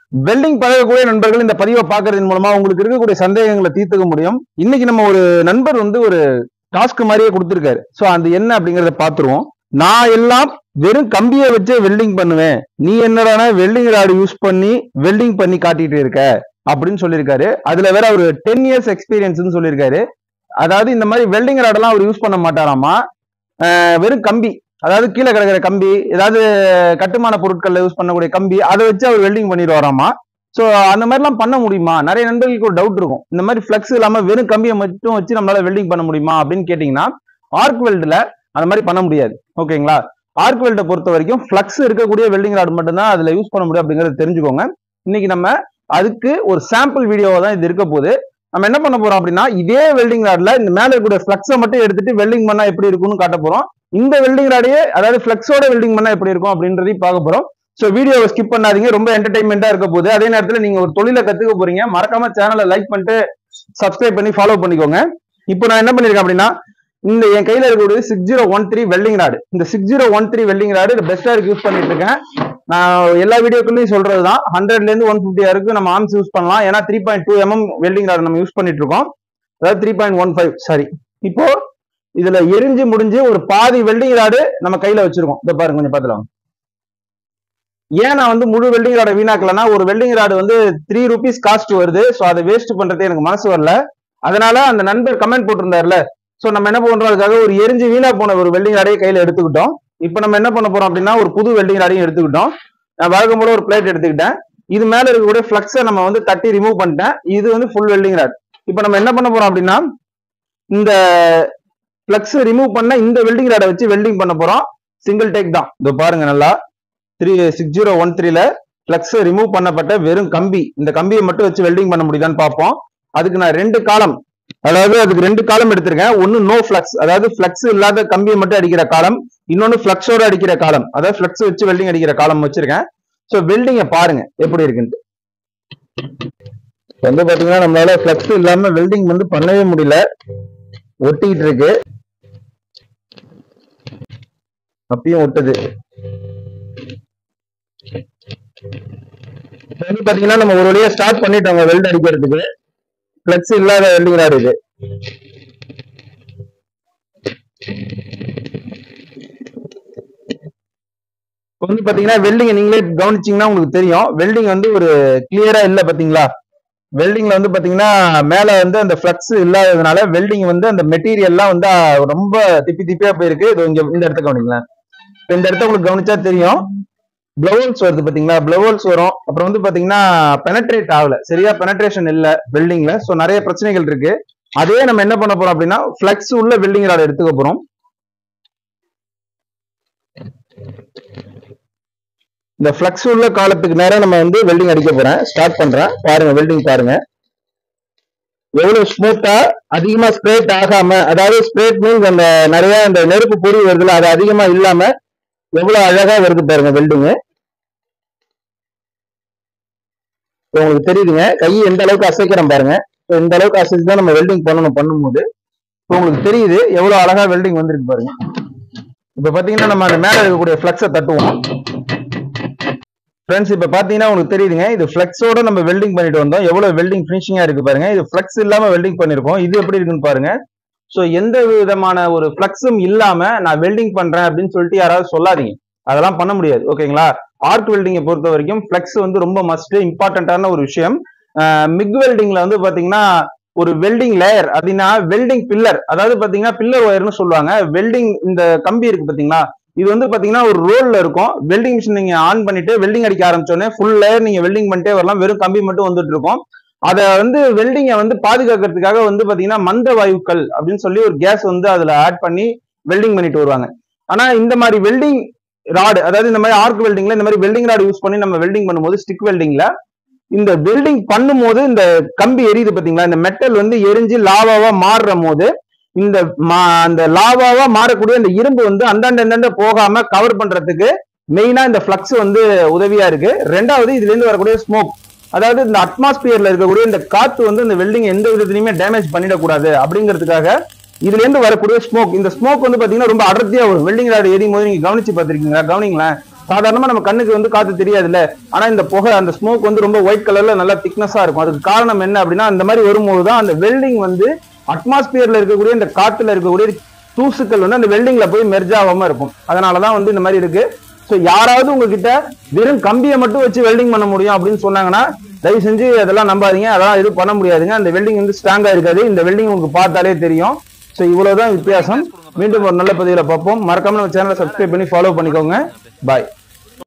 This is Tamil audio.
வெல்டிங் பழகக்கூடிய நண்பர்கள் இந்த பதிவை பார்க்கறதன் மூலமா உங்களுக்கு இருக்கக்கூடிய சந்தேகங்களை தீர்த்துக்க முடியும் இன்னைக்கு நம்ம ஒரு நண்பர் வந்து ஒரு டாஸ்க் மாதிரியே கொடுத்திருக்காரு சோ அது என்ன அப்படிங்கறத பாத்துருவோம் நான் எல்லாம் வெறும் கம்பியை வச்சே வெல்டிங் பண்ணுவேன் நீ என்னடானா வெல்டிங் ராடு யூஸ் பண்ணி வெல்டிங் பண்ணி காட்டிட்டு இருக்க அப்படின்னு சொல்லியிருக்காரு அதுல வேற ஒரு டென் இயர்ஸ் எக்ஸ்பீரியன்ஸ்னு சொல்லியிருக்காரு அதாவது இந்த மாதிரி வெல்டிங் ராடெல்லாம் அவர் யூஸ் பண்ண மாட்டாராமா அஹ் வெறும் கம்பி அதாவது கீழே கிடக்கிற கம்பி ஏதாவது கட்டுமான பொருட்கள்ல யூஸ் பண்ணக்கூடிய கம்பி அதை வச்சு அவர் வெல்டிங் பண்ணிடுவாராமா ஸோ அந்த மாதிரிலாம் பண்ண முடியுமா நிறைய நண்பர்களுக்கு ஒரு டவுட் இருக்கும் இந்த மாதிரி ஃபிளக்ஸ் இல்லாம வெறும் கம்பியை மட்டும் வச்சு நம்மளால வெல்டிங் பண்ண முடியுமா அப்படின்னு கேட்டீங்கன்னா ஆர்க் வெல்டில் அந்த மாதிரி பண்ண முடியாது ஓகேங்களா ஆர்க் வெல்டை பொறுத்த வரைக்கும் ஃபிளக்ஸ் இருக்கக்கூடிய வெல்டிங் ராட் மட்டும்தான் அதுல யூஸ் பண்ண முடியும் அப்படிங்கறத தெரிஞ்சுக்கோங்க இன்னைக்கு நம்ம அதுக்கு ஒரு சாம்பிள் வீடியோவா தான் இது இருக்க போகுது நம்ம என்ன பண்ண போறோம் அப்படின்னா இதே வெல்டிங் ராட்ல இந்த மேல இருக்கக்கூடிய ஃபிளக்ஸை மட்டும் எடுத்துட்டு வெல்டிங் பண்ணா எப்படி இருக்கும்னு காட்ட போறோம் இந்த வெல்டிங் ராடையே அதாவது ஃபிளக்ஸோட வெல்டிங் பண்ணா எப்படி இருக்கும் அப்படின்றதையும் பார்க்க போறோம் ஸோ வீடியோவை ஸ்கிப் பண்ணாதீங்க ரொம்ப என்டர்டைன்மெண்டா இருக்க போகுது அதே நேரத்தில் நீங்க ஒரு தொழிலை கத்துக்க போறீங்க மறக்காம சேனலை லைக் பண்ணிட்டு சப்ஸ்கிரைப் பண்ணி ஃபாலோ பண்ணிக்கோங்க இப்போ நான் என்ன பண்ணிருக்கேன் அப்படின்னா இந்த என் கையில இருக்கக்கூடிய six zero one three welding rod இந்த six zero one three welding rod பெஸ்டா இருக்கு யூஸ் பண்ணிட்டு இருக்கேன் நான் எல்லா வீடியோக்குள்ளயும் சொல்றது தான் ஹண்ட்ரட்ல இருந்து ஒன் ஃபிஃப்டி வரைக்கும் நம்ம ஆர்ம்ஸ் யூஸ் பண்ணலாம் ஏன்னா three point two mm welding rod நம்ம யூஸ் பண்ணிட்டு இருக்கோம் அதாவது three point one five sorry இப்போ இதுல எரிஞ்சு முடிஞ்சு ஒரு பாதி வெல்டிங் ராடு நம்ம கையில வச்சிருக்கோம் இதை பாருங்க கொஞ்சம் பார்த்துலாம் ஏன் நான் வந்து முழு வெல்டிங் ராடை வீணாக்கலன்னா ஒரு வெல்டிங் ராடு வந்து த்ரீ ருபீஸ் காஸ்ட் வருது ஸோ அதை வேஸ்ட் பண்றது எனக்கு மனசு வரல அதனால அந்த நண்பர் கமெண்ட் போட்டிருந்தாருல ஸோ நம்ம என்ன பண்றோம் அதுக்காக ஒரு எரிஞ்சு வீணா போன ஒரு வெல்டிங் ராடையை கையில எடுத்துக்கிட்டோம் இப்போ நம்ம என்ன பண்ண போறோம் அப்படின்னா ஒரு புது வெல்டிங் ராடையும் எடுத்துக்கிட்டோம் நான் வழக்கம் போல ஒரு பிளேட் எடுத்துக்கிட்டேன் இது மேல இருக்கக்கூடிய ஃபிளக்ஸை நம்ம வந்து தட்டி ரிமூவ் பண்ணிட்டேன் இது வந்து ஃபுல் வெல்டிங் ராட் இப்போ நம்ம என்ன பண்ண போறோம் அப்படின்னா இந்த ஃபிளக்ஸ் ரிமூவ் பண்ண இந்த வெல்டிங் ராடை வச்சு வெல்டிங் பண்ண போறோம் சிங்கிள் டேக் தான் இதோ பாருங்க நல்லா த்ரீ சிக்ஸ் ஜீரோ ஒன் த்ரீல ஃபிளக்ஸ் ரிமூவ் பண்ணப்பட்ட வெறும் கம்பி இந்த கம்பியை மட்டும் வச்சு வெல்டிங் பண்ண முடியுதான்னு பார்ப்போம் அதுக்கு நான் ரெண்டு காலம் அதாவது அதுக்கு ரெண்டு காலம் எடுத்திருக்கேன் ஒன்னு நோ ஃபிளக்ஸ் அதாவது ஃபிளக்ஸ் இல்லாத கம்பியை மட்டும் அடிக்கிற காலம் இன்னொன்னு ஃபிளக்ஸோட அடிக்கிற காலம் அதாவது ஃபிளக்ஸ் வச்சு வெல்டிங் அடிக்கிற காலம் வச்சிருக்கேன் ஸோ வெல்டிங்கை பாருங்க எப்படி இருக்குன்ட்டு வந்து பாத்தீங்கன்னா நம்மளால ஃபிளக்ஸ் இல்லாம வெல்டிங் வந்து பண்ணவே முடியல ஒட்டிக்கிட்டு இருக்கு அப்பயும் ஒட்டுது இப்ப வந்து பாத்தீங்கன்னா நம்ம ஒரு வழியா ஸ்டார்ட் பண்ணிட்டோங்க வெல்ட் அடிக்கிறதுக்கு ஃபிளக்ஸ் இல்லாத வெல்டிங் ராடு இது இப்போ வந்து பாத்தீங்கன்னா வெல்டிங் நீங்களே கவனிச்சீங்கன்னா உங்களுக்கு தெரியும் வெல்டிங் வந்து ஒரு கிளியரா இல்ல பாத்தீங்களா வெல்டிங்ல வந்து பாத்தீங்கன்னா மேல வந்து அந்த ஃபிளக்ஸ் இல்லாததுனால வெல்டிங் வந்து அந்த மெட்டீரியல்லாம் வந்து ஆஹ், ரொம்ப திப்பி திப்பியா போயிருக்கு இது இங்க இந்த இடத்த கவனிங்களேன் இப்ப இந்த இடத்த உங்களுக்கு கவனிச்சா தெரியும் ப்ளவுல்ஸ் வருது பாத்தீங்களா ப்ளவுல்ஸ் வரும் அப்புறம் வந்து பாத்தீங்கன்னா பெனட்ரேட் ஆகல சரியா பெனட்ரேஷன் இல்ல வெல்டிங்ல சோ நிறைய பிரச்சனைகள் இருக்கு அதே நம்ம என்ன பண்ண போறோம் அப்படின்னா ஃபிளக்ஸ் உள்ள வெல்டிங் ராட் எடுத்துக்க போறோம் இந்த ஃபிளக்ஸ் உள்ள காலத்துக்கு நேரம் நம்ம வந்து வெல்டிங் அடிக்க போறேன் ஸ்டார்ட் பண்றேன் பாருங்க வெல்டிங் பாருங்க எவ்வளவு ஸ்மூத்தா அதிகமா ஸ்ப்ரேட் ஆகாம அதாவது ஸ்ப்ரேட் மீன்ஸ் அந்த நிறைய அந்த நெருப்பு பொறி வருதுல அது அதிகமா இல்லாம எவ்வளவு அழகா வருது பாருங்க வெல்டிங் உங்களுக்கு தெரியுதுங்க கை எந்த அளவுக்கு அசைக்கிறோம் பாருங்க So, இந்த அளவுக்கு அசைச்சு தான் நம்ம வெல்டிங் பண்ணணும் பண்ணும்போது இப்போ உங்களுக்கு தெரியுது எவ்வளவு அழகா வெல்டிங் வந்திருக்கு பாருங்க இப்ப பாத்தீங்கன்னா நம்ம அந்த மேல இருக்கக்கூடிய ஃபிளக்ஸை தட்டுவோம் ஃப்ரெண்ட்ஸ் இப்ப பாத்தீங்கன்னா உங்களுக்கு தெரியுதுங்க இது ஃபிளக்ஸோட நம்ம வெல்டிங் பண்ணிட்டு வந்தோம் எவ்வளவு வெல்டிங் ஃபினிஷிங்கா இருக்கு பாருங்க இது ஃபிளக்ஸ் இல்லாம வெல்டிங் பண்ணிருக்கோம் இது எப்படி இருக்குன்னு பாருங்க சோ எந்த விதமான ஒரு ஃபிளக்ஸும் இல்லாம நான் வெல்டிங் பண்றேன் அப்படின்னு சொல்லிட்டு யாராவது சொல்லாதீங்க அதெல்லாம் பண்ண முடியாது ஓகேங்களா ஆர்ட் வெல்டிங்கை பொறுத்த வரைக்கும் ஃபிளக்ஸ் வந்து ரொம்ப மஸ்ட் இம்பார்ட்டன்டான ஒரு விஷயம் மிக் வெல்டிங்ல வந்து பாத்தீங்கன்னா ஒரு வெல்டிங் லேயர் அப்படின்னா வெல்டிங் பில்லர் அதாவது பாத்தீங்கன்னா பில்லர் ஒயர்னு சொல்லுவாங்க வெல்டிங் இந்த கம்பி இருக்கு பாத்தீங்களா இது வந்து பாத்தீங்கன்னா ஒரு ரோல்ல இருக்கும் வெல்டிங் மிஷின் நீங்க ஆன் பண்ணிட்டு வெல்டிங் அடிக்க ஆரம்பிச்சோடனே ஃபுல் லேயர் நீங்க வெல்டிங் பண்ணிட்டே வரலாம் வெறும் கம்பி மட்டும் வந்துட்டு இருக்கும் அதை வந்து வெல்டிங்கை வந்து பாதுகாக்கிறதுக்காக வந்து பாத்தீங்கன்னா மந்த வாயுக்கள் அப்படின்னு சொல்லி ஒரு கேஸ் வந்து அதுல ஆட் பண்ணி வெல்டிங் பண்ணிட்டு வருவாங்க ஆனா இந்த மாதிரி வெல்டிங் ராடு அதாவது இந்த மாதிரி ஆர்க் வெல்டிங்ல இந்த மாதிரி வெல்டிங் ராடு யூஸ் பண்ணி நம்ம வெல்டிங் பண்ணும்போது ஸ்டிக் வெல்டிங்ல இந்த வெல்டிங் பண்ணும்போது இந்த கம்பி எரியுது பாத்தீங்களா இந்த மெட்டல் வந்து எரிஞ்சு லாவாவா மாறுற போது இந்த மா- அந்த லாவாவா மாறக்கூடிய இந்த இரும்பு வந்து அந்தாண்ட இந்தாண்ட போகாம கவர் பண்றதுக்கு மெயினா இந்த ஃபிளக்ஸ் வந்து உதவியா இருக்கு ரெண்டாவது இதுல இருந்து வரக்கூடிய ஸ்மோக் அதாவது இந்த அட்மாஸ்பியர்ல இருக்கக்கூடிய இந்த காத்து வந்து இந்த வெல்டிங் எந்த விதத்துலயுமே டேமேஜ் பண்ணிடக்கூடாது அப்படிங்கிறதுக்காக இதுல இருந்து வரக்கூடிய ஸ்மோக் இந்த ஸ்மோக் வந்து பாத்தீங்கன்னா ரொம்ப அடர்த்தியா வரும் வெல்டிங் ராடு எரியும் போது நீங்க கவனிச்சு பார்த்திருக்கீங்களா கவனிங்களேன் சாதாரணமா நம்ம கண்ணுக்கு வந்து காத்து தெரியாதுல்ல ஆனா இந்த புகை அந்த ஸ்மோக் வந்து ரொம்ப ஒயிட் கலர்ல நல்லா திக்னஸா இருக்கும் அதுக்கு காரணம் என்ன அப்படின்னா அந்த மாதிரி வரும்போது தான் அந்த வெல்டிங் வந்து அட்மாஸ்பியர்ல இருக்கக்கூடிய இந்த காத்துல இருக்கக்கூடிய தூசுக்கள் வந்து அந்த வெல்டிங்ல போய் மெர்ஜ் ஆகாம இருக்கும் அதனாலதான் வந்து இந்த மாதிரி இருக்கு ஸோ யாராவது உங்ககிட்ட வெறும் கம்பியை மட்டும் வச்சு வெல்டிங் பண்ண முடியும் அப்படின்னு சொன்னாங்கன்னா தயவு செஞ்சு அதெல்லாம் நம்பாதீங்க அதெல்லாம் எதுவும் பண்ண முடியாதுங்க அந்த வெல்டிங் வந்து ஸ்ட்ராங்கா இருக்காது இந்த வெல்டிங் உங்களுக்கு பார்த்தாலே தெரியும் ஸோ இவ்வளவுதான் வித்தியாசம் மீண்டும் ஒரு நல்ல பதிவில் பார்ப்போம் மறக்காம நம்ம சேனலை சப்ஸ்கிரைப் பண்ணி ஃபாலோ பண்ணிக்கோங்க பாய்